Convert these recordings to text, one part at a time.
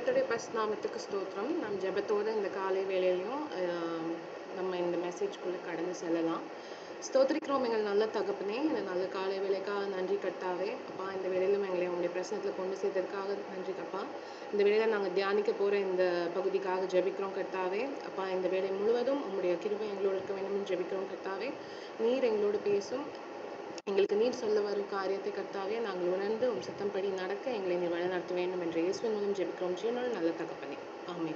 கர்த்தருடைய பரிசுநாமத்துக்கு ஸ்தோத்திரம் நம் ஜெபத்தோட இந்த காலை வேளையிலையும் ஆஹ், நம்ம இந்த மெசேஜ்குள்ளே கடந்து செல்லலாம் ஸ்தோத்திரிக்கிறோம் எங்கள் நல்ல தகப்பனே இந்த நல்ல காலை வேலைக்காக நன்றி கர்த்தாவே அப்பா இந்த வேளையிலும் எங்களை உங்களுடைய பிரசனத்தில் கொண்டு சேர்த்ததுக்காக நன்றி அப்பா இந்த வேளையில நாங்கள் தியானிக்க போகிற இந்த பகுதிக்காக ஜெபிக்கிறோம் கர்த்தாவே அப்பா இந்த வேலை முழுவதும் உங்களுடைய கிருபை எங்களோடு இருக்க வேண்டும் ஜெபிக்கிறோம் கர்த்தாவே நீர் எங்களோடு பேசும் எங்களுக்கு நீர் சொல்ல வரும் காரியத்தை கர்த்தாவே நாங்கள் உணர்ந்து உம் சித்தம்படி நடக்க எங்களை நீர் வழிநடத்த வேண்டும் என்ற இயேசுவின் மூலம் ஜெபிக்கிறோம் ஜீவனோடு நல்ல தகப்பனே ஆமென்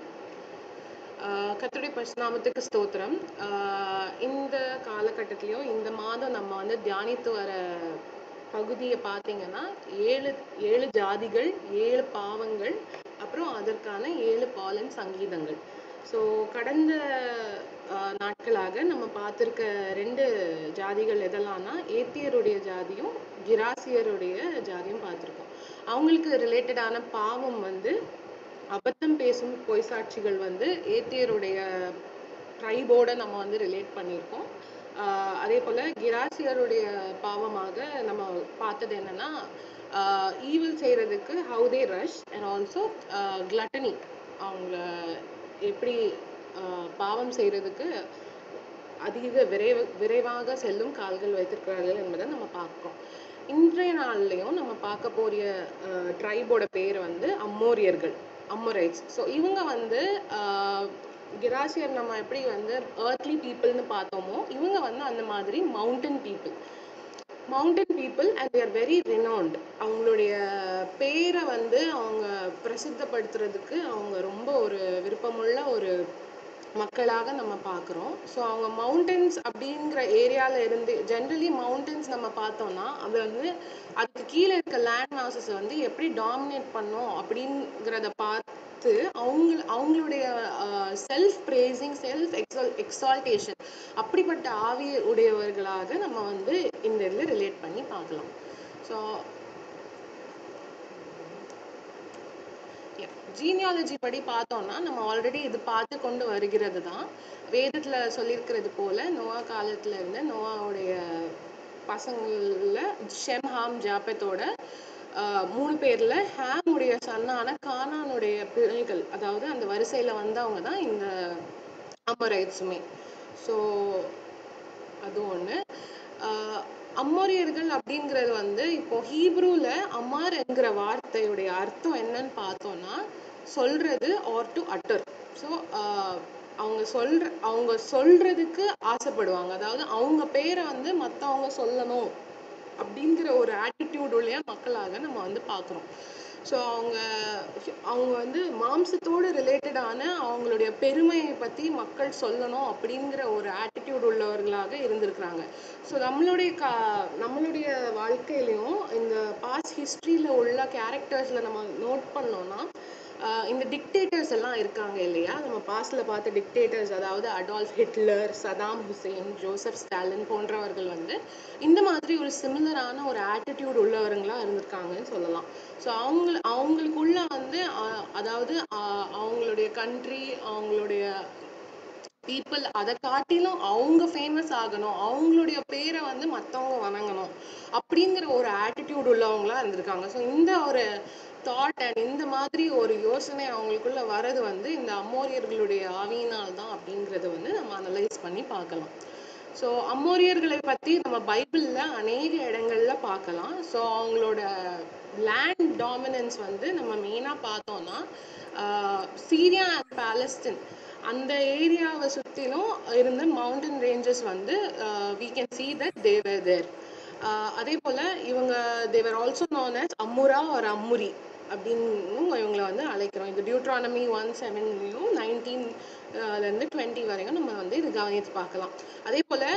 ஆஹ் கர்த்தருடைய பரிசுநாமத்துக்கு ஸ்தோத்திரம் ஆஹ் இந்த காலகட்டத்திலையும் இந்த மாதம் நம்ம வந்து தியானித்து வர பகுதியை பார்த்தீங்கன்னா ஏழு ஏழு ஜாதிகள் ஏழு பாவங்கள் அப்புறம் அதற்கான ஏழு பாலன் சங்கீதங்கள் ஸோ கடந்த ஆஹ் நாட்களாக நம்ம பார்த்துருக்க ரெண்டு ஜாதிகள் எதெல்லாம்னா ஏத்தியருடைய ஜாதியும் கிராசியருடைய ஜாதியும் பார்த்துருக்கோம் அவங்களுக்கு ரிலேட்டடான பாவம் வந்து அபத்தம் பேசும் பொய் சாட்சிகள் வந்து ஏத்தியருடைய ட்ரைபோட நம்ம வந்து ரிலேட் பண்ணியிருக்கோம் ஆஹ் அதே போல கிராசியருடைய பாவமாக நம்ம பார்த்தது என்னன்னா ஈவில் செய்யறதுக்கு how they rush and also gluttony அவங்கள எப்படி ஆஹ் பாவம் செய்யறதுக்கு அதிக விரைவு விரைவாக செல்லும் கால்கள் வைத்திருக்கிறார்கள் என்பதை நம்ம பார்க்கிறோம் இன்றைய நாள்லயும் நம்ம பார்க்க போறிய ட்ரைபோட பேர் வந்து அம்மோரியர்கள் அம்மோரைட்ஸ் ஸோ இவங்க வந்து ஆஹ், கிராசியர் நம்ம எப்படி வந்து ஏர்த்லி பீப்புள்னு பார்த்தோமோ இவங்க வந்து அந்த மாதிரி mountain people mountain people and their very renowned அவங்களுடைய பேரை வந்து அவங்க பிரசித்தப்படுத்துறதுக்கு அவங்க ரொம்ப ஒரு விருப்பமுள்ள ஒரு மக்களாக நம்ம பார்க்குறோம் ஸோ அவங்க மவுண்டன்ஸ் அப்படிங்கிற ஏரியாவில் இருந்து ஜென்ரலி மவுண்டன்ஸ் நம்ம பார்த்தோம்னா அது வந்து அதுக்கு கீழே இருக்க லேண்ட் மாசஸ் வந்து எப்படி டாமினேட் பண்ணோம் அப்படிங்கிறத பார்த்து அவங்க அவங்களுடைய self praising self exalt exaltation அப்படிப்பட்ட ஆவி உடையவர்களாக நம்ம வந்து இந்த இதில் ரிலேட் பண்ணி பார்க்கலாம் ஸோ ஜீனியாலஜி படி பார்த்தோம்னா நம்ம ஆல்ரெடி இது பார்த்து கொண்டு வருகிறது தான் வேதத்துல சொல்லியிருக்கிறது போல நோவா காலத்துல இருந்து நோவாவுடைய பசங்கள்ல ஷெம் ஹாம் ஜாபத்தோட ஆஹ், மூணு பேர்ல ஹாம் உடைய சன்னான கானானுடைய பிள்ளைகள் அதாவது அந்த வரிசையில வந்தவங்க தான் இந்த அமரைட்ஸுமே ஸோ அது ஒண்ணு ஆஹ் அம்மோரியர்கள் அப்படிங்கிறது வந்து இப்போ ஹீப்ரூல அம்மார் என்கிற வார்த்தையுடைய அர்த்தம் என்னன்னு பார்த்தோம்னா சொல்றது ஆர் டு அட்டர் ஸோ அவங்க சொல்ற அவங்க சொல்றதுக்கு ஆசைப்படுவாங்க அதாவது அவங்க பேரை வந்து மத்தவங்க சொல்லணும் அப்படிங்கிற ஒரு ஆட்டிடியூட் உள்ள மக்களாக நம்ம வந்து பார்க்குறோம் ஸோ அவங்க அவங்க வந்து மாம்சத்தோடு ரிலேட்டடான அவங்களுடைய பெருமையை பற்றி மக்கள் சொல்லணும் அப்படிங்கிற ஒரு ஆட்டிடியூட் உள்ளவர்களாக இருந்திருக்கிறாங்க ஸோ நம்மளுடைய கா நம்மளுடைய வாழ்க்கையிலையும் இந்த பாஸ்ட் ஹிஸ்ட்ரியில் உள்ள கேரக்டர்ஸில் நம்ம நோட் பண்ணோம்னா ஆஹ் இந்த டிக்டேட்டர்ஸ் எல்லாம் இருக்காங்க இல்லையா நம்ம பாஸ்ட்ல பார்த்த டிக்டேட்டர்ஸ் அதாவது Adolf Hitler Saddam Hussein Joseph Stalin போன்றவர்கள் வந்து இந்த மாதிரி ஒரு சிமிலரான ஒரு ஆட்டிடியூட் உள்ளவங்களா இருந்திருக்காங்கன்னு சொல்லலாம் ஸோ அவங்க அவங்களுக்குள்ள வந்து ஆஹ் அதாவது ஆஹ் அவங்களுடைய கண்ட்ரி அவங்களுடைய பீப்புள் அதை காட்டிலும் அவங்க ஃபேமஸ் ஆகணும் அவங்களுடைய பேரை வந்து மற்றவங்க வணங்கணும் அப்படிங்கிற ஒரு ஆட்டிடியூட் உள்ளவங்களா இருந்திருக்காங்க ஸோ இந்த ஒரு தாட் அண்ட் இந்த மாதிரி ஒரு யோசனை அவங்களுக்குள்ள வர்றது வந்து இந்த அம்மோரியர்களுடைய ஆவியினால் தான் அப்படிங்கிறத வந்து நம்ம அனலைஸ் பண்ணி பார்க்கலாம் ஸோ அம்மோரியர்களை பற்றி நம்ம பைபிளில் அநேக இடங்கள்ல பார்க்கலாம் ஸோ அவங்களோட லேண்ட் டாமினன்ஸ் வந்து நம்ம மெயினாக பார்த்தோம்னா சீரியா அண்ட் பாலஸ்தீன் அந்த ஏரியாவை சுற்றிலும் இருந்த மவுண்டன் ரேஞ்சஸ் வந்து we can see that they were there ah அதே போல் இவங்க தேவர் ஆல்சோ known as அம்முரா ஒரு அம்முரி அப்படின்னு இவங்களை வந்து அழைக்கிறோம் இது டியூட்ரானமி ஒன் செவன்லையும் நைன்டீன்லேருந்து டுவெண்ட்டி வரையும் நம்ம வந்து இது கவனித்து பார்க்கலாம் அதே போல்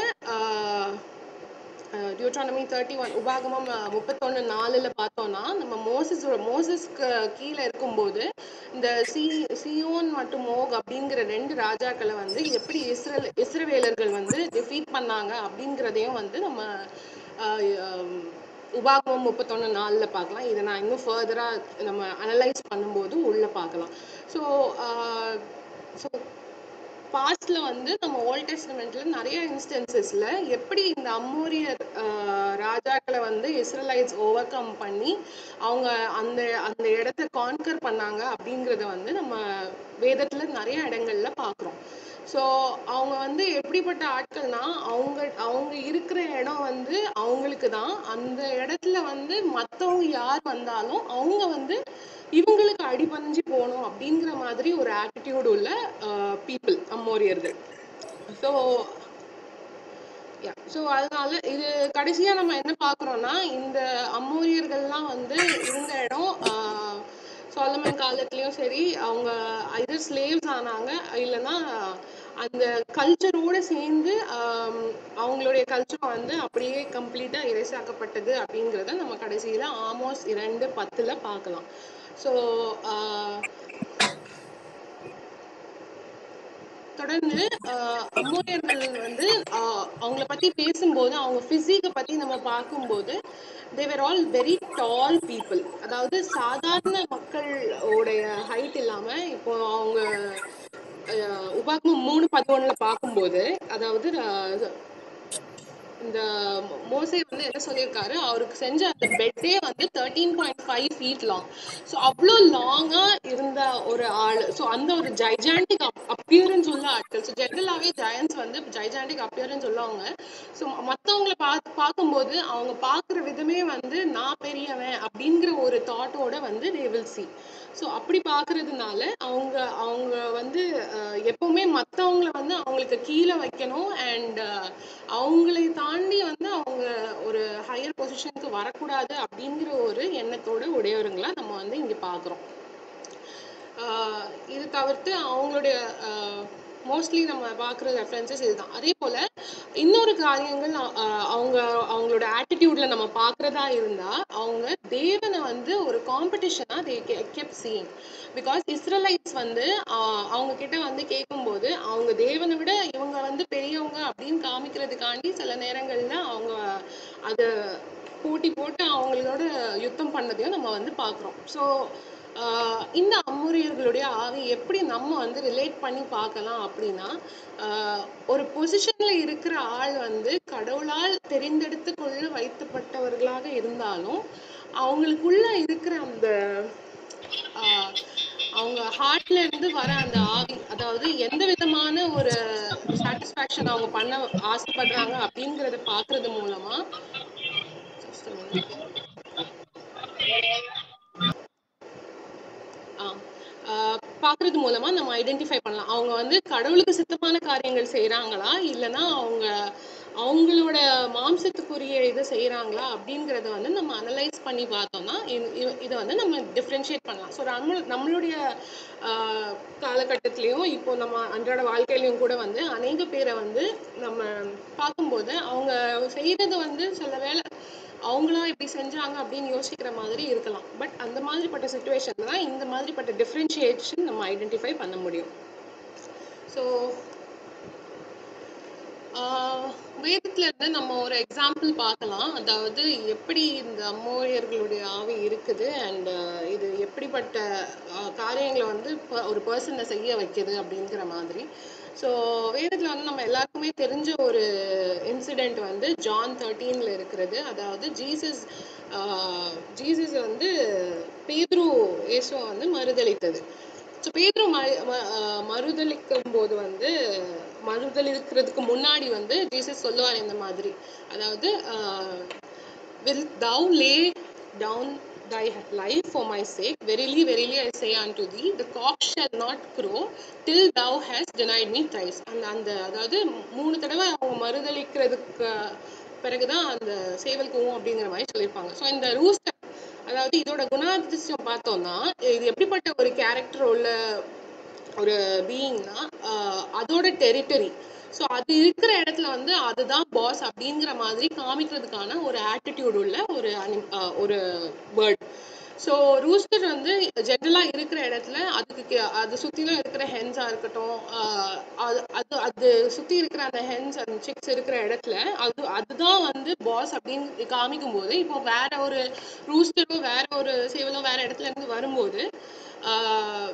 டியூட்ரானமி தேர்ட்டி ஒன் உபாகமம் முப்பத்தொன்று நாலில் பார்த்தோம்னா நம்ம மோசஸ் மோசஸ்க்கு கீழே இருக்கும்போது இந்த சி சியோன் மற்றும் மோக் அப்படிங்கிற ரெண்டு ராஜாக்களை வந்து எப்படி இஸ்ரேல் இஸ்ரவேலர்கள் வந்து டிஃபீட் பண்ணாங்க அப்படிங்கிறதையும் வந்து நம்ம ஆஹ் ஆஹ் உபாகமம் முப்பத்தொன்று நாலில் பார்க்கலாம் இதை நான் இன்னும் ஃபர்தராக நம்ம அனலைஸ் பண்ணும்போது உள்ளே பார்க்கலாம் ஸோ ஸோ பாஸ்ட்ல வந்து நம்ம ஓல்ட் டெஸ்டமெண்ட்ல நிறைய இன்ஸ்டன்சஸ்ல எப்படி இந்த அம்மோரியர் ஆஹ், ராஜாக்களை வந்து இஸ்ரலைட்ஸ் ஓவர் கம் பண்ணி அவங்க அந்த அந்த இடத்த கான்கர் பண்ணாங்க அப்படிங்கறத வந்து நம்ம வேதத்துல நிறைய இடங்கள்ல பார்க்குறோம் ஸோ அவங்க வந்து எப்படிப்பட்ட ஆட்கள்னா அவங்க அவங்க இருக்கிற இடம் வந்து அவங்களுக்கு தான் அந்த இடத்துல வந்து மற்றவங்க யார் வந்தாலும் அவங்க வந்து இவங்களுக்கு அடிபணிஞ்சு போகணும் அப்படிங்கிற மாதிரி ஒரு ஆட்டிடியூட் உள்ள பீப்புள் அம்மோரியர்கள் ஸோ யா ஸோ அதனால இது கடைசியா நம்ம என்ன பார்க்குறோம்னா இந்த அம்மோரியர்கள்லாம் வந்து இருந்த இடம் ஆஹ், சாலமன் காலத்துலயும் சரி அவங்க either ஸ்லேவ்ஸ் ஆனாங்க இல்லைன்னா அந்த கல்ச்சரோட சேர்ந்து ஆம், அவங்களுடைய கல்ச்சர் வந்து அப்படியே கம்ப்ளீட்டா இறைசாக்கப்பட்டது அப்படிங்கிறத நம்ம கடைசியில ஆமோஸ் இரண்டு பத்துல பார்க்கலாம் ஸோ தொடர்ந்து ஆஹ் அம்மோனியர்கள் வந்து ஆஹ் அவங்கள பத்தி பேசும்போது அவங்க பிசிக்கை பத்தி நம்ம பார்க்கும்போது they were all very tall people அதாவது சாதாரண மக்களோடைய ஹைட் இல்லாம இப்போ அவங்க ஆஹ் உபாகமம் மூணு பதினொன்னுல பார்க்கும்போது அதாவது ஆஹ் இந்த மோ- மோசே வந்து என்ன சொல்லியிருக்காரு அவருக்கு செஞ்ச அந்த பெட்டே வந்து thirteen point five feet long so அவ்வளோ லாங்கா இருந்த ஒரு ஆள் ஸோ அந்த ஒரு ஜைஜாண்டிக் அப்பியரன்ஸ் உள்ள ஆட்கள் ஸோ ஜென்ரலாகவே ஜெயன்ஸ் வந்து ஜைஜாண்டிக் அப்பியரன்ஸ் உள்ளவங்க ஸோ மற்றவங்கள பார்த்து பார்க்கும்போது அவங்க பார்க்குற விதமே வந்து நான் பெரியவன் அப்படிங்கிற ஒரு தாட்டோட வந்து they will see ஸோ அப்படி பார்க்கறதுனால அவங்க அவங்க வந்து அஹ், எப்பவுமே மற்றவங்கள வந்து அவங்களுக்கு கீழே வைக்கணும் அண்ட் அவங்களை தாண்டி வந்து அவங்க ஒரு ஹையர் பொசிஷனுக்கு வரக்கூடாது அப்படிங்கிற ஒரு எண்ணத்தோட உடையவருங்களா நம்ம வந்து இங்க பார்க்குறோம் ஆஹ் இது தவிர்த்து அவங்களுடைய மோஸ்ட்லி நம்ம பார்க்குற ரெஃபரன்சஸ் இதுதான் அதே போல இன்னொரு காரியங்கள் ஆஹ் அவங்க அவங்களோட ஆட்டிடியூட்ல நம்ம பார்க்குறதா இருந்தா அவங்க தேவனை வந்து ஒரு காம்படிஷனா they kept seeing because Israelites வந்து ஆஹ் அவங்க கிட்ட வந்து கேட்கும்போது அவங்க தேவனை விட இவங்க வந்து பெரியவங்க அப்படின்னு காமிக்கிறதுக்காண்டி சில நேரங்கள்ல அவங்க அதை போட்டி போட்டு அவங்களோட யுத்தம் பண்ணதையும் நம்ம வந்து பார்க்குறோம் ஸோ இந்த அம்முரியர்களுடைய ஆவி எப்படி நம்ம வந்து ரிலேட் பண்ணி பார்க்கலாம் அப்படின்னா ஆஹ் ஒரு பொசிஷன்ல இருக்கிற ஆள் வந்து கடவுளால் தெரிந்தெடுத்து கொள்ள வைக்கப்பட்டவர்களாக இருந்தாலும் அவங்களுக்குள்ள இருக்கிற அந்த ஆஹ் அவங்க ஹார்ட்ல இருந்து வர அந்த ஆவி அதாவது எந்த விதமான ஒரு சாட்டிஸ்ஃபேக்ஷன் அவங்க பண்ண ஆசைப்படுறாங்க அப்படிங்கறத பாக்குறது மூலமா just a minute. ஆ ஆஹ் பார்க்கறது மூலமா நம்ம ஐடென்டிஃபை பண்ணலாம் அவங்க வந்து கடவுளுக்கு சித்தமான காரியங்கள் செய்றாங்களா இல்லைன்னா அவங்க அவங்களோட மாம்சத்துக்குரிய இதை செய்றாங்களா அப்படிங்கறத வந்து நம்ம அனலைஸ் பண்ணி பார்த்தோம்னா இது- இது- இதை வந்து நம்ம டிஃப்ரென்ஷியேட் பண்ணலாம் ஸோ நம்ம நம்மளுடைய ஆஹ் காலகட்டத்திலயும் இப்போ நம்ம அன்றாட வாழ்க்கையிலயும் கூட வந்து அநேக பேரை வந்து நம்ம பார்க்கும்போது அவங்க செய்யறது வந்து சில வேளை அவங்களா இப்படி செஞ்சாங்க அப்படின்னு யோசிக்கிற மாதிரி இருக்கலாம் பட் அந்த மாதிரிப்பட்ட சுச்சுவேஷன் தான் இந்த மாதிரிப்பட்ட டிஃப்ரென்ஷியேஷன் நம்ம ஐடென்டிஃபை பண்ண முடியும் ஸோ வேதத்துல இருந்து நம்ம ஒரு எக்ஸாம்பிள் பார்க்கலாம் அதாவது எப்படி இந்த அம்மோயர்களுடைய ஆவி இருக்குது அண்ட் இது எப்படிப்பட்ட ஆஹ், காரியங்களை வந்து ப- ஒரு பர்சனை செய்ய வைக்குது அப்படிங்கிற மாதிரி ஸோ வேதத்துல வந்து நம்ம எல்லாருக்குமே தெரிஞ்ச ஒரு இன்சிடென்ட் வந்து ஜான் தேர்ட்டீன்ல இருக்கிறது அதாவது ஜீசஸ் ஜீசஸ் வந்து பேதுரு இயேசுவை வந்து மறுதளித்தது ஸோ பேதுரு ம ம- ஆஹ் மறுதலிக்கும் போது வந்து மறுதலிக்கிறதுக்கு முன்னாடி வந்து ஜீசஸ் சொல்லுவார் இந்த மாதிரி அதாவது will thou lay down thy life for my sake verily verily i say unto thee the cock shall not crow till thou hast denied me thrice அந்த அந்த அதாவது மூணு தடவை அவங்க மறுதலிக்கிறதுக்கு பிறகுதான் அந்த சேவல் கூவும் அப்படிங்கிற மாதிரி சொல்லியிருப்பாங்க ஸோ இந்த ரூஸ்டர் அதாவது இதோட குணாதிசயம் பார்த்தோம்னா இது எப்படிப்பட்ட ஒரு கேரக்டர் உள்ள ஒரு பீயிங்னா அதோட டெரிட்டரி ஸோ அது இருக்கிற இடத்துல வந்து அதுதான் பாஸ் அப்படிங்கிற மாதிரி காமிக்கிறதுக்கான ஒரு ஆட்டிடியூட் உள்ள ஒரு அனி ஆஹ் ஒரு பேர்ட் ஸோ ரூஸ்டர் வந்து ஜென்ரலாக இருக்கிற இடத்துல அதுக்கு கே- அது சுற்றிலும் இருக்கிற ஹென்ஸாக இருக்கட்டும் ஆஹ் அது அது அது சுற்றி இருக்கிற அந்த ஹென்ஸ் அந்த சிக்ஸ் இருக்கிற இடத்துல அது அதுதான் வந்து பாஸ் அப்படின்னு காமிக்கும் போது இப்போ வேற ஒரு ரூஸ்டரோ வேற ஒரு சேவலோ வேற இடத்துல இருந்து வரும்போது ஆஹ்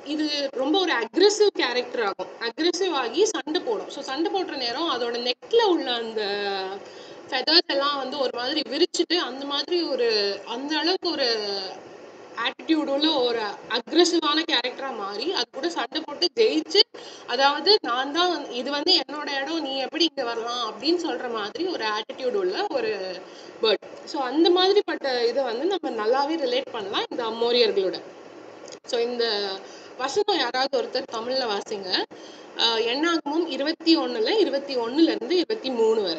இது ரொம்ப ஒரு அக்ரெசிவ் கேரக்டர் ஆகும் அக்ரெசிவ் ஆகி சண்டை போடும் ஸோ சண்டை போடுற நேரம் அதோட நெக்ல உள்ள அந்த ஃபெதர்ஸ் எல்லாம் வந்து ஒரு மாதிரி விரிச்சிட்டு அந்த மாதிரி ஒரு அந்த அளவுக்கு ஒரு ஆட்டிடியூட் உள்ள ஒரு அக்ரெசிவான கேரக்டரா மாறி அது கூட சண்டை போட்டு ஜெயிச்சு அதாவது நான் தான் வந்து- இது வந்து என்னோட இடம் நீ எப்படி இங்க வரலாம் அப்படின்னு சொல்ற மாதிரி ஒரு ஆட்டிடியூட் உள்ள ஒரு பேர்ட் ஸோ அந்த மாதிரிப்பட்ட இதை வந்து நம்ம நல்லாவே ரிலேட் பண்ணலாம் இந்த அம்மோரியர்களோட ஸோ இந்த வசனம் யாராவது ஒருத்தர் தமிழ்ல வாசிங்க ஆஹ் எண்ணாகமும் இருபத்தி ஒண்ணுல இருபத்தி ஒண்ணுல இருந்து இருபத்தி மூணு வரை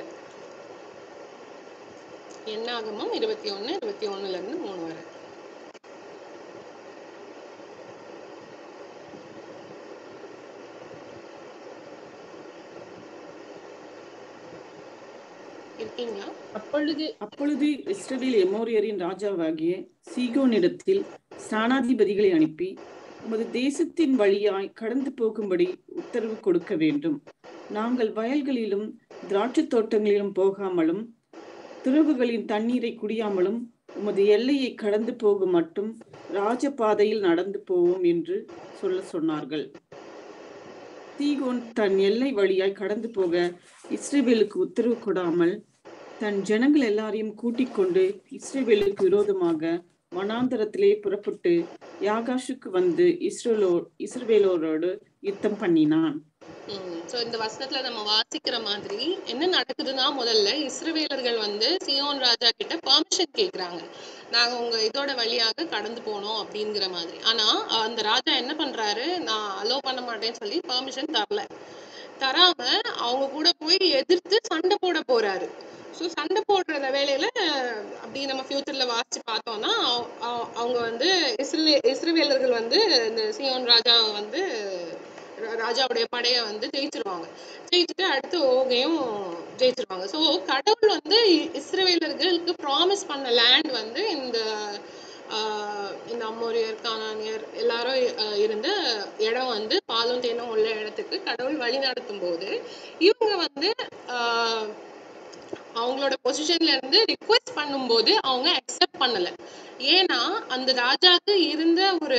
எண்ணாகமும் இருபத்தி ஒண்ணு இருபத்தி ஒண்ணுல இருந்து மூணு வரை இருக்கீங்களா அப்பொழுது அப்பொழுது இஸ்ரவேல் எமோரியரின் ராஜாவாகிய சீகோனிடத்தில் ஸ்தானாதிபதிகளை அனுப்பி உமது தேசத்தின் வழியாய் கடந்து போகும்படி உத்தரவு கொடுக்க வேண்டும் நாங்கள் வயல்களிலும் திராட்சைத் தோட்டங்களிலும் போகாமலும் துறவுகளின் தண்ணீரை குடியாமலும் உமது எல்லையை கடந்து போக மட்டும் ராஜபாதையில் நடந்து போவோம் என்று சொல்ல சொன்னார்கள் சீகோன் தன் எல்லை வழியாய் கடந்து போக இஸ்ரேவேலுக்கு உத்தரவு கொடாமல் தன் ஜனங்கள் எல்லாரையும் கூட்டிக் கொண்டு இஸ்ரேவேலுக்கு விரோதமாக வனாந்தரத்திலே புறப்பட்டு யாகாஷுக்கு வந்து இஸ்ரேலோ இஸ்ரவேலோரோடு யுத்தம் பண்ணினான் ஸோ இந்த வசனத்துல நம்ம வாசிக்கிற மாதிரி என்ன நடக்குதுன்னா முதல்ல இஸ்ரவேலர்கள் வந்து சியோன் ராஜா கிட்ட பெர்மிஷன் கேக்குறாங்க நாங்க உங்க இதோட வழியாக கடந்து போனோம் அப்படிங்கிற மாதிரி ஆனா அந்த ராஜா என்ன பண்றாரு நான் அலோ பண்ண மாட்டேன்னு சொல்லி பெர்மிஷன் தரல தராம அவங்க கூட போய் எதிர்த்து சண்டை போட போறாரு ஸோ சண்டை போடுற வேலையில அப்படி நம்ம ஃபியூச்சர்ல வாசிச்சு பார்த்தோம்னா அவ- அவ- அவங்க வந்து இஸ்ரே இஸ்ரவேலர்கள் வந்து இந்த சியோன் ராஜாவை வந்து ரா- ராஜாவுடைய படையை வந்து ஜெயிச்சிருவாங்க ஜெயிச்சுட்டு அடுத்து ஓகையும் ஜெயிச்சிருவாங்க ஸோ கடவுள் வந்து இ- இஸ்ரவேலர்களுக்கு ப்ராமிஸ் பண்ண லேண்ட் வந்து இந்த ஆஹ், இந்த அம்மோரியர் கானானியர் எல்லாரும் அஹ், இருந்த இடம் வந்து பாலும் தேனும் உள்ள இடத்துக்கு கடவுள் வழி நடத்தும் போது இவங்க வந்து ஆஹ், அவங்களோட பொசிஷன்ல இருந்து ரிக்வெஸ்ட் பண்ணும்போது அவங்க அக்செப்ட் பண்ணல ஏன்னா அந்த ராஜாக்கு இருந்த ஒரு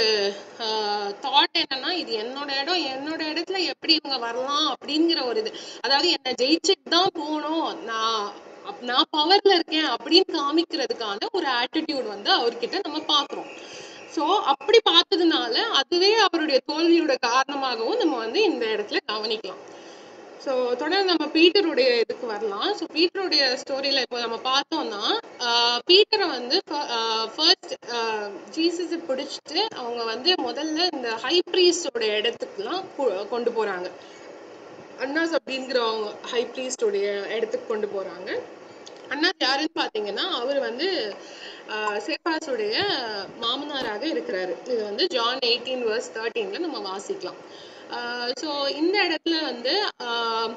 தாட் என்னன்னா இது என்னோட இடம் என்னோட இடத்துல எப்படி இவங்க வரலாம் அப்படிங்கிற ஒரு இது அதாவது என்ன ஜெயிச்சுட்டு தான் போகணும் நான் அப்- நான் பவர்ல இருக்கேன் அப்படின்னு காமிக்கிறதுக்கான ஒரு ஆட்டிடியூட் வந்து அவர்கிட்ட நம்ம பாக்குறோம் சோ அப்படி பார்த்ததுனால அதுவே அவருடைய தோல்வியோட காரணமாகவும் நம்ம வந்து இந்த இடத்துல கவனிக்கலாம் ஸோ தொடர்ந்து நம்ம பீட்டருடைய இதுக்கு வரலாம் ஸோ பீட்டருடைய ஸ்டோரியில இப்போ நம்ம பார்த்தோம்னா ஆஹ் பீட்டரை வந்து ஃபர்ஸ்ட் ஜீசஸை பிடிச்சிட்டு அவங்க வந்து முதல்ல இந்த ஹை ப்ரீஸ்டோட இடத்துக்குலாம் கொ- கொண்டு போறாங்க அண்ணாஸ் அப்படிங்கிறவங்க ஹை ப்ரீஸ்டோடைய இடத்துக்கு கொண்டு போறாங்க அண்ணாஸ் யாருன்னு பார்த்தீங்கன்னா அவர் வந்து ஆஹ் சேப்பாஸுடைய மாமனாராக இருக்கிறாரு இது வந்து ஜான் எயிட்டீன் வர்ஸ் தேர்ட்டீன்ல நம்ம வாசிக்கலாம் ஸோ இந்த இடத்துல வந்து ஆஹ்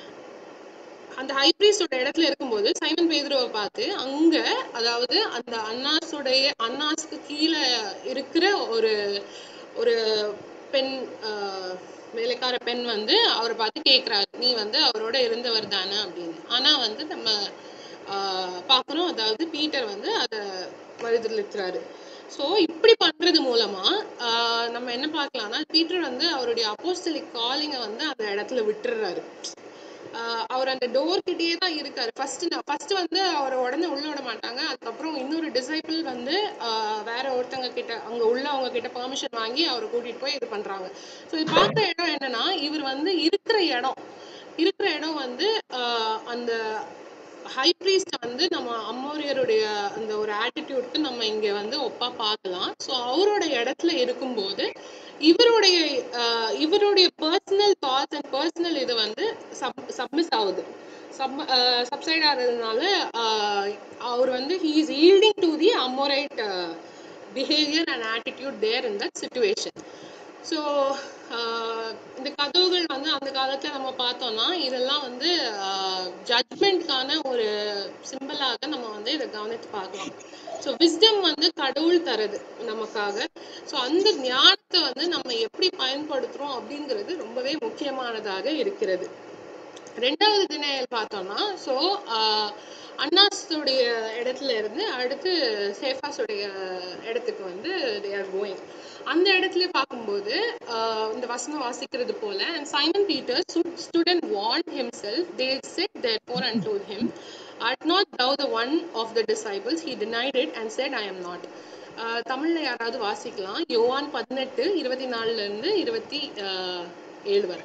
அந்த ஹை பிரீஸ்டோட இடத்துல இருக்கும்போது சைமன் பேதுருவை பார்த்து அங்க அதாவது அந்த அன்னாஸுடைய அன்னாஸ்க்கு கீழே இருக்கிற ஒரு ஒரு பெண் ஆஹ் வேலைக்கார பெண் வந்து அவரை பார்த்து கேக்குறாரு நீ வந்து அவரோட இருந்தவர் தானே அப்படின்னு ஆனா வந்து நம்ம ஆஹ் பார்க்கணும் அதாவது பீட்டர் வந்து அதை மறுதளிக்கிறாரு ஸோ இப்படி பண்றது மூலமா ஆஹ் நம்ம என்ன பார்க்கலாம்னா பீட்டர் வந்து அவருடைய அப்போஸ்தலிக் காலிங்கை வந்து அந்த இடத்துல விட்டுறாரு ஆஹ் அவர் அந்த டோர் கிட்டயே தான் இருக்காரு ஃபர்ஸ்ட் ஃபர்ஸ்ட் வந்து அவரை உடனே உள்ள விட மாட்டாங்க அதுக்கப்புறம் இன்னொரு டிசைபிள் வந்து ஆஹ் வேற ஒருத்தங்க கிட்ட அங்க உள்ளவங்க கிட்ட பெர்மிஷன் வாங்கி அவரை கூட்டிட்டு போய் இது பண்றாங்க ஸோ இது பார்க்குற இடம் என்னன்னா இவர் வந்து இருக்கிற இடம் இருக்கிற இடம் வந்து ஆஹ் அந்த ஹை ப்ரீஸ்ட் வந்து நம்ம அம்மோரியருடைய அந்த ஒரு ஆட்டிடியூட்க்கு நம்ம இங்க வந்து ஒப்பா பார்க்கலாம் ஸோ அவரோட இடத்துல இருக்கும்போது இவருடைய ஆஹ் இவருடைய பர்சனல் தாட்ஸ் அண்ட் பர்சனல் இது வந்து சப் சப்மிஸ் ஆகுது சப் சப்சைட் ஆகிறதுனால ஆஹ் அவர் வந்து he is yielding to the Amorite behaviour and attitude there in that situation so இந்த கதவுகள் வந்து அந்த காலத்துல நம்ம பார்த்தோம்னா இதெல்லாம் வந்து ஜட்மெண்ட்கான ஒரு சிம்பிளாக நம்ம வந்து இதை கவனித்து பார்க்கலாம் ஸோ விஸ்டம் வந்து கடவுள் தரது நமக்காக ஸோ அந்த ஞானத்தை வந்து நம்ம எப்படி பயன்படுத்துறோம் அப்படிங்கிறது ரொம்பவே முக்கியமானதாக இருக்கிறது ரெண்டாவது திணையல் பார்த்தோம்னா ஸோ அன்னாஸுடைய இடத்துல இருந்து அடுத்து சேஃபாஸுடைய இடத்துக்கு வந்து தே ஆர் கோயிங் அந்த இடத்துல பார்க்கும்போது ஆஹ் இந்த வசனம் வாசிக்கிறது போல and Simon Peter stood and warned himself they said therefore and told him art not thou the one of the disciples he denied it and said i am not ஆஹ் தமிழ்ல யாராவது வாசிக்கலாம் யோவான் பதினெட்டு இருபத்தி நாலுல இருந்து இருபத்தி ஆஹ் ஏழு வரை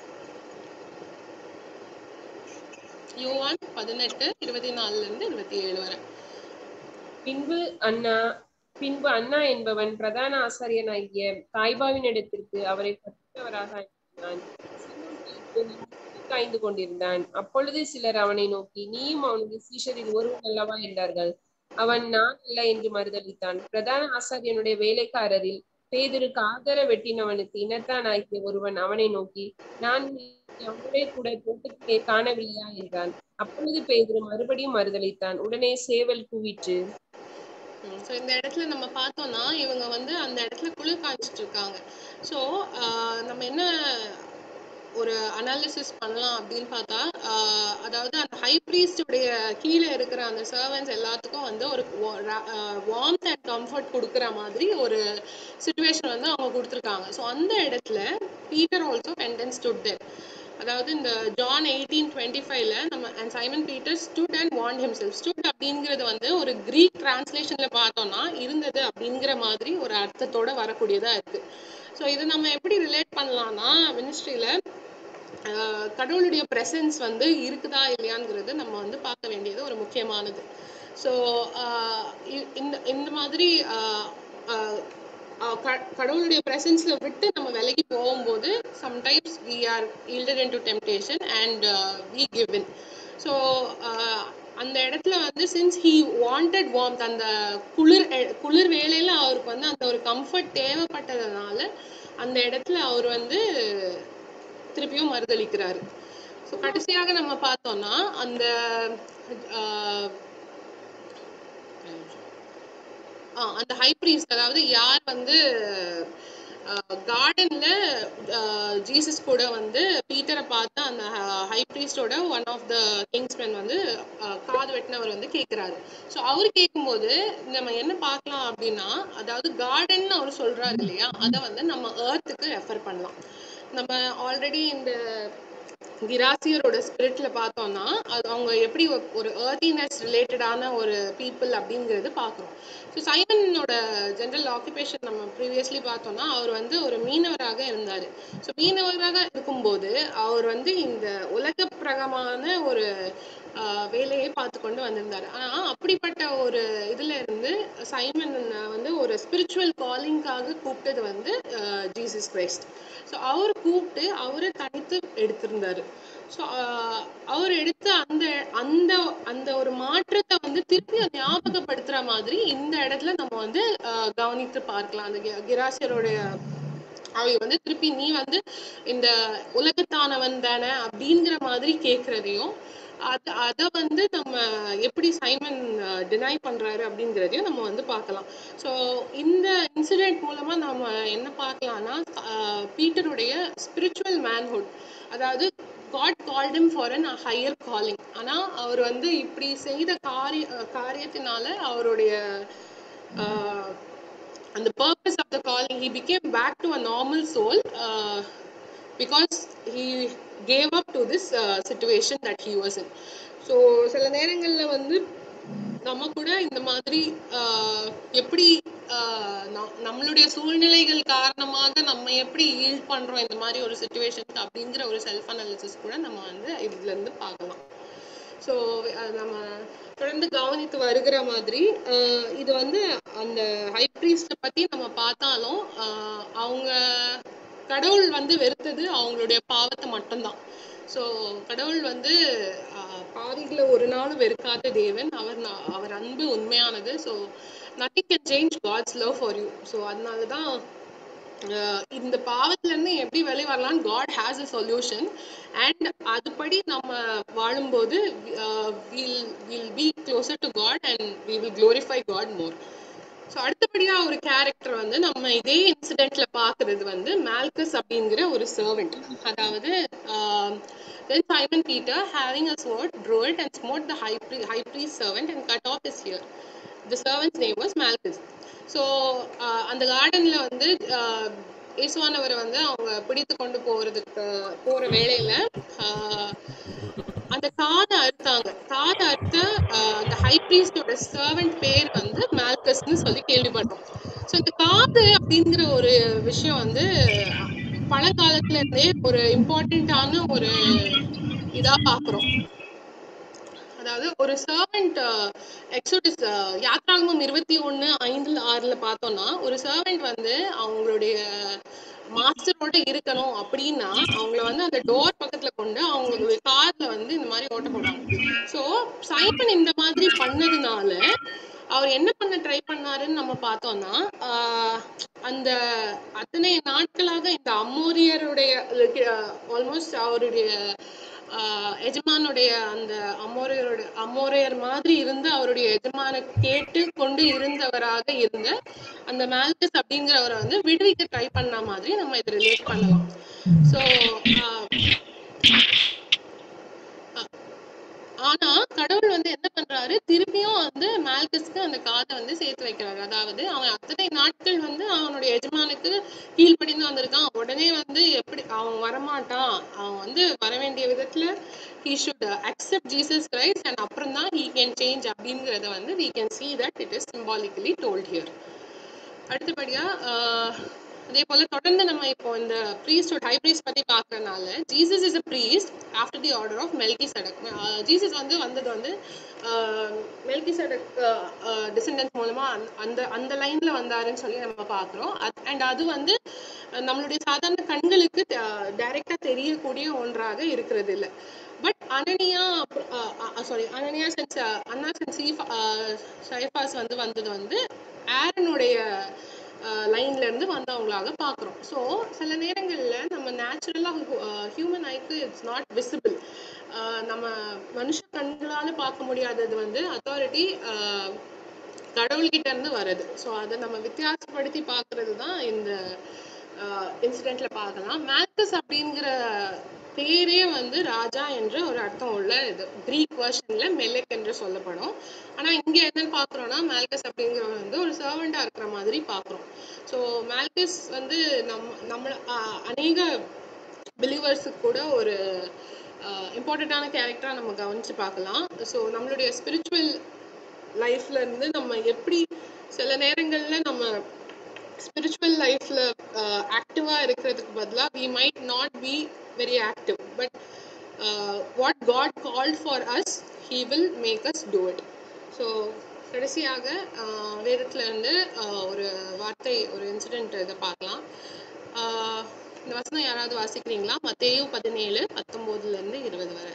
யோவான் பதினெட்டு இருபத்தி நாலுல இருந்து இருபத்தி ஏழு வரை பின்பு அண்ணா பின்பு அண்ணா என்பவன் பிரதான ஆசாரியனாகிய காய்பாவின் இடத்திற்கு அவரை பற்றியவராக அனுப்பினான் சீமோன் பேதுரு காய்ந்து கொண்டிருந்தான் அப்பொழுது சிலர் அவனை நோக்கி நீயும் அவனுக்கு சீஷரில் ஒருவன் அல்லவா என்றார்கள் அவன் நான் அல்ல என்று மறுதளித்தான் பிரதான ஆசாரியனுடைய வேலைக்காரரில் பேதுருக்கு ஆதர வெட்டினவனுக்கு இனத்தான் ஆகிய ஒருவன் அவனை நோக்கி நான் அவனுடைய கூட தோட்டத்திலே காணவில்லையா என்றான் அப்பொழுது பேதுரு மறுபடியும் மறுதளித்தான் உடனே சேவல் கூவிற்று ஸோ இந்த இடத்துல நம்ம பார்த்தோம்னா இவங்க வந்து அந்த இடத்துல குளிர் காய்ச்சிட்டு இருக்காங்க ஸோ நம்ம என்ன ஒரு அனாலிசிஸ் பண்ணலாம் அப்படின்னு பார்த்தா ஆஹ் அதாவது அந்த ஹை உடைய கீழே இருக்கிற அந்த சர்வன்ஸ் எல்லாத்துக்கும் வந்து ஒரு வார்ம்த் அண்ட் கம்ஃபர்ட் கொடுக்குற மாதிரி ஒரு சுச்சுவேஷன் வந்து அவங்க கொடுத்துருக்காங்க ஸோ அந்த இடத்துல பீட்டர் ஆல்சோ பென்டென்ஸ் ஸ்டுட் அதாவது இந்த ஜான் எயிட்டீன் டுவெண்ட்டி ஃபைவ்ல நம்ம and Simon Peter stood and warned himself stood அப்படிங்கிறது வந்து ஒரு கிரீக் டிரான்ஸ்லேஷன்ல பார்த்தோம்னா இருந்தது அப்படிங்கிற மாதிரி ஒரு அர்த்தத்தோட வரக்கூடியதா இருக்கு ஸோ இது நம்ம எப்படி ரிலேட் பண்ணலாம்னா மினிஸ்ட்ரியில கடவுளுடைய ப்ரெசன்ஸ் வந்து இருக்குதா இல்லையாங்கிறது நம்ம வந்து பார்க்க வேண்டியது ஒரு முக்கியமானது ஸோ இந்த இந்த மாதிரி ஆஹ் ஆஹ் ஆஹ் க- கடவுளுடைய ப்ரெசன்ஸ்ல விட்டு நம்ம விலகி போகும்போது sometimes we are yielded in to temptation and we give in so அந்த இடத்துல வந்து சின்ஸ் ஹீ வாண்டட் வார்ம்த் அந்த குளிர் எ- குளிர் வேளையில அவருக்கு வந்து அந்த ஒரு கம்ஃபர்ட் தேவைப்பட்டதுனால அந்த இடத்துல அவர் வந்து திருப்பியும் மறுதளிக்கிறாரு ஸோ கடைசியாக நம்ம பார்த்தோம்னா அந்த ஆஹ் ஆ, அந்த ஹை priest அதாவது யார் வந்து கார்டன்ல ஜீசஸ் கூட வந்து பீட்டரை பார்த்து அந்த ஹை பிரீஸ்டோட ஒன் ஆஃப் த கிங்ஸ்மேன் வந்து அஹ், காது வெட்டினவர் வந்து கேட்குறாரு ஸோ அவர் கேட்கும்போது நம்ம என்ன பார்க்கலாம் அப்படின்னா அதாவது கார்டன் அவர் சொல்றாரு இல்லையா அதை வந்து நம்ம ஏர்த்துக்கு ரெஃபர் பண்ணலாம் நம்ம ஆல்ரெடி இந்த கிராசியரோட ஸ்பிரிட்ல பார்த்தோம்னா அது அவங்க எப்படி ஒரு- ஒரு ஏர்த்தினஸ் ரிலேட்டடான ஒரு பீப்புள் அப்படிங்கிறது பார்க்குறோம் ஸோ சைமனோட ஜென்ரல் ஆக்குபேஷன் நம்ம ப்ரீவியஸ்லி பார்த்தோம்னா அவர் வந்து ஒரு மீனவராக இருந்தார் ஸோ மீனவராக இருக்கும்போது அவர் வந்து இந்த உலக பிரகமான ஒரு ஆஹ், வேலையை பார்த்து கொண்டு வந்திருந்தார் ஆனால் அப்படிப்பட்ட ஒரு இதுல இருந்து சைமன் வந்து ஒரு ஸ்பிரிச்சுவல் காலிங்காக கூப்பிட்டது வந்து ஜீசஸ் கிரைஸ்ட் ஸோ அவர் கூப்பிட்டு அவரை தனித்து எடுத்திருந்தாரு ஸோ அவர் எடுத்த அந்த அந்த அந்த ஒரு மாற்றத்தை வந்து திருப்பி அதை ஞாபகப்படுத்துற மாதிரி இந்த இடத்துல நம்ம வந்து ஆஹ், கவனித்து பார்க்கலாம் அந்த கி- கிராசியருடைய அவை வந்து திருப்பி நீ வந்து இந்த உலகத்தானவன் தானே அப்படிங்கிற மாதிரி கேட்கறதையும் அது அதை வந்து நம்ம எப்படி சைமன் டினை பண்றாரு அப்படிங்கிறதையும் நம்ம வந்து பார்க்கலாம் ஸோ இந்த இன்சிடென்ட் மூலமா நம்ம என்ன பார்க்கலாம்னா ஆஹ் பீட்டருடைய ஸ்பிரிச்சுவல் மேன்ஹுட் அதாவது God called him for an higher calling ஆனா அவர் வந்து இப்படி செய்த காரிய அஹ் காரியத்தினால அவருடைய ஆஹ் and the purpose of the calling he became back to a normal soul uh, because he gave up to this uh, situation that he was in so சில நேரங்கள்ல வந்து நம்ம கூட இந்த மாதிரி ஆஹ், எப்படி ஆஹ், ந- நம்மளுடைய சூழ்நிலைகள் காரணமாக நம்ம எப்படி ஈல்ட் பண்றோம் இந்த மாதிரி ஒரு சுச்சுவேஷனுக்கு அப்படிங்கிற ஒரு செல்ஃப் அனாலிசிஸ் கூட நம்ம வந்து இதுல இருந்து பார்க்கலாம் ஸோ நம்ம தொடர்ந்து கவனித்து வருகிற மாதிரி ஆஹ் இது வந்து அந்த ஹை ப்ரீஸ்ட பத்தி நம்ம பார்த்தாலும் ஆஹ் அவங்க கடவுள் வந்து வெறுத்தது அவங்களுடைய பாவத்தை மட்டும்தான் ஸோ கடவுள் வந்து ஆஹ் பாவிகளை ஒரு நாளும் வெறுக்காத தேவன் அவர் நா- அவர் அன்பு உண்மையானது so nothing can change God's love for you so அதனால தான் அஹ் இந்த பாவத்துல இருந்து எப்படி வெளியே வரலாம் God has a solution and அதுபடி நம்ம வாழும்போது will will be closer to God and we will glorify God more so அடுத்தபடியா ஒரு கேரக்டர் வந்து நம்ம இதே இன்சிடென்ட்ல பாக்குறது வந்து மால்கஸ் அப்படிங்கிற ஒரு சர்வெண்ட் அதாவது then Simon Peter having a sword drew it and smote the high, pri- high priest servant and cut off his ear the servant's name was Malchus so அந்த கார்டன்ல வந்து ஆஹ், இயேசுவானவரை வந்து அவங்க பிடித்து கொண்டு போறதுக்கு போற வேளையில ஆஹ், அந்த காதை அறுத்தாங்க காதை அறுத்த ஆஹ், அந்த ஹை பிரீஸ்டோட சர்வெண்ட் பேர் வந்து மால்கஸ்னு சொல்லி கேள்விப்பட்டோம் ஸோ இந்த காது அப்படிங்கிற ஒரு விஷயம் வந்து பழங்காலத்துல இருந்தே ஒரு இம்பார்ட்டண்ட்டான ஒரு இதா பாக்குறோம் அதாவது ஒரு சர்வெண்ட் எக்ஸோடிஸ் யாத்ராகமம் இருபத்தி ஒண்ணு ஐந்துல ஆறுல பார்த்தோம்னா ஒரு சர்வெண்ட் வந்து அவங்களுடைய மாஸ்டரோட இருக்கணும் அப்படின்னா அவங்கள வந்து அந்த டோர் பக்கத்துல கொண்டு அவங்களுடைய கார்ல வந்து இந்த மாதிரி ஓட்ட போடுவாங்க சோ சைமன் இந்த மாதிரி பண்ணதுனால அவர் என்ன பண்ண ட்ரை பண்ணாருன்னு நம்ம பார்த்தோம்னா ஆஹ் அந்த அத்தனை நாட்களாக இந்த அம்மோரியருடைய ஆல்மோஸ்ட் அவருடைய ஆஹ் எஜமானுடைய அந்த அமோரையரோட அமோரையர் மாதிரி இருந்து அவருடைய எஜமான கேட்டு கொண்டு இருந்தவராக இருந்த அந்த மால்கஸ் அப்படிங்கிறவரை வந்து விடுவிக்க ட்ரை பண்ண மாதிரி நம்ம இதை ரிலேட் பண்ணலாம் ஸோ ஆனா கடவுள் வந்து என்ன பண்றாரு திருப்பியும் வந்து மால்கஸ்க்கு அந்த காதை வந்து சேர்த்து வைக்கிறாரு அதாவது அவன் அத்தனை நாட்கள் வந்து அவனுடைய எஜமானுக்கு கீழ்ப்படிந்து வந்திருக்கான் உடனே வந்து எப்படி அவன் வரமாட்டான் அவன் வந்து வர வேண்டிய விதத்துல he should uh, accept Jesus Christ and அப்புறம் தான் he can change அப்படிங்கறத வந்து we can see that it is symbolically told here அடுத்தபடியா ஆஹ் அதே போல தொடர்ந்து நம்ம இப்போ இந்த priesthood ஹை priest பத்தி பார்க்கறதுனால Jesus is a priest after the order of Melchizedek Jesus வந்து வந்தது வந்து மெல்கி சடக் டிசெண்டன்ஸ் மூலமா அந்த- அந்த அந்த லைன்ல வந்தாருன்னு சொல்லி நம்ம பார்க்கிறோம் அண்ட் அது வந்து அஹ், நம்மளுடைய சாதாரண கண்களுக்கு டைரக்டா தெரியக்கூடிய ஒன்றாக இருக்கிறது இல்ல but Ananya sorry Ananya sense அண்ணா சென்ஸ் சைஃபாஸ் வந்து வந்தது வந்து ஆரனுடைய லைன்ல இருந்து வந்தவங்களாக பார்க்குறோம் ஸோ சில நேரங்கள்ல நம்ம நேச்சுரலா ஹியூமன் ஐக்கு இட்ஸ் நாட் விசிபிள் நம்ம மனுஷ கண்களால பார்க்க முடியாதது வந்து அத்தாரிட்டி கடவுள்கிட்ட இருந்து வருது ஸோ அதை நம்ம வித்தியாசப்படுத்தி பார்க்கிறது தான் இந்த இன்சிடென்ட்ல பார்க்கலாம் மேல்கஸ் அப்படிங்கிற பேரே வந்து ராஜா என்ற ஒரு அர்த்தம் உள்ள இது கிரீக் வெர்ஷன்ல மெலெக் என்று சொல்லப்படும் ஆனா இங்க என்னன்னு பாக்குறோம்னா மேல்கஸ் அப்படிங்கிறவன் வந்து ஒரு சர்வெண்டா இருக்கிற மாதிரி பாக்குறோம் ஸோ மேல்கஸ் வந்து நம்ம நம்ம ஆஹ் அநேக பிலீவர்ஸுக்கு கூட ஒரு இம்பார்ட்டண்ட்டான கேரக்டரா நம்ம கவனிச்சு பார்க்கலாம் ஸோ நம்மளுடைய ஸ்பிரிச்சுவல் லைஃப்ல இருந்து நம்ம எப்படி சில நேரங்கள்ல நம்ம ஸ்பிரிச்சுவல் லைஃப்ல ஆக்டிவா இருக்கிறதுக்கு பதிலா we might not be very active but what God called for us he will make us do it so கடைசியாக ஆஹ் வேதத்துல இருந்து ஆஹ் ஒரு வார்த்தை ஒரு இன்சிடென்ட் இதை பார்க்கலாம் ஆஹ் இந்த வசனம் யாராவது வாசிக்கிறீங்களா மத்தேயு பதினேழு பத்தொன்பதுல இருந்து இருபது வரை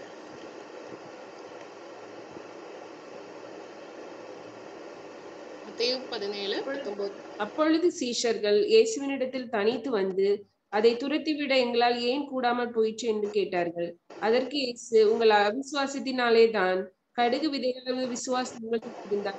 மத்தேயு பதினேழு பத்தொன்பது அப்பொழுது சீஷர்கள் இயேசுவினிடத்தில் தனித்து வந்து அதை துரத்திவிட எங்களால் ஏன் கூடாமல் போயிற்று என்று கேட்டார்கள் அதற்கு இயேசு உங்கள் அவிசுவாசத்தினாலே தான் கடுகு விதைகளவு விசுவாசம் உங்களுக்கு இருந்தால்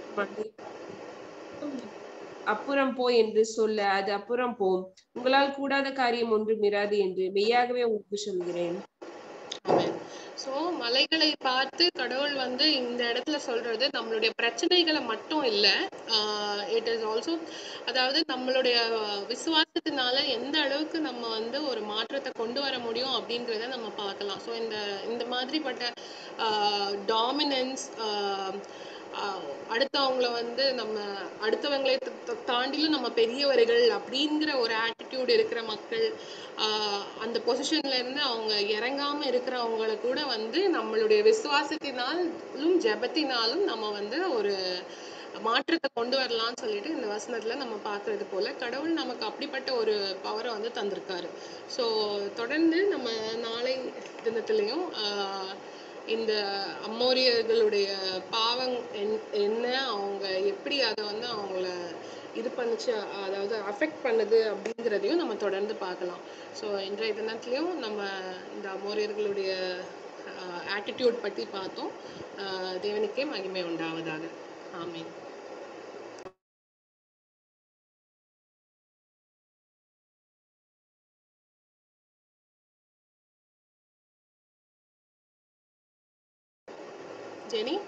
அப்புறம் போ என்று சொல்ல அது அப்புறம் போம் உங்களால் கூடாத காரியம் ஒன்றும் இராது என்று மெய்யாகவே உங்களுக்கு சொல்கிறேன் ஸோ மலைகளை பார்த்து கடவுள் வந்து இந்த இடத்துல சொல்றது நம்மளுடைய பிரச்சனைகளை மட்டும் இல்லை இட் இஸ் ஆல்சோ அதாவது நம்மளுடைய விசுவாசத்தினால எந்த அளவுக்கு நம்ம வந்து ஒரு மாற்றத்தை கொண்டு வர முடியும் அப்படின்றத நம்ம பார்க்கலாம் ஸோ இந்த இந்த மாதிரிப்பட்ட டாமினன்ஸ் அடுத்தவங்கள வந்து நம்ம அடுத்தவங்களை த- த- தாண்டிலும் நம்ம பெரியவர்கள் அப்படிங்கிற ஒரு ஆட்டிடியூட் இருக்கிற மக்கள் ஆஹ் அந்த பொசிஷன்ல இருந்து அவங்க இறங்காம இருக்கிறவங்கள கூட வந்து நம்மளுடைய விசுவாசத்தினாலும் ஜெபத்தினாலும் நம்ம வந்து ஒரு மாற்றத்தை கொண்டு வரலாம்னு சொல்லிட்டு இந்த வசனத்துல நம்ம பார்க்கிறது போல கடவுள் நமக்கு அப்படிப்பட்ட ஒரு பவரை வந்து தந்திருக்காரு ஸோ தொடர்ந்து நம்ம நாளை தினத்துலையும் ஆஹ் இந்த அம்மோரியர்களுடைய பாவம் என்- என்ன அவங்க எப்படி அதை வந்து அவங்கள இது பண்ணுச்சு அதாவது அஃபெக்ட் பண்ணுது அப்படிங்கிறதையும் நம்ம தொடர்ந்து பார்க்கலாம் ஸோ இன்றைய தினத்துலையும் நம்ம இந்த அமோரியர்களுடைய ஆட்டிடியூட் பற்றி பார்த்தோம் ஆஹ் தேவனுக்கே மகிமை உண்டாவதாக ஆமீன் ஜெனி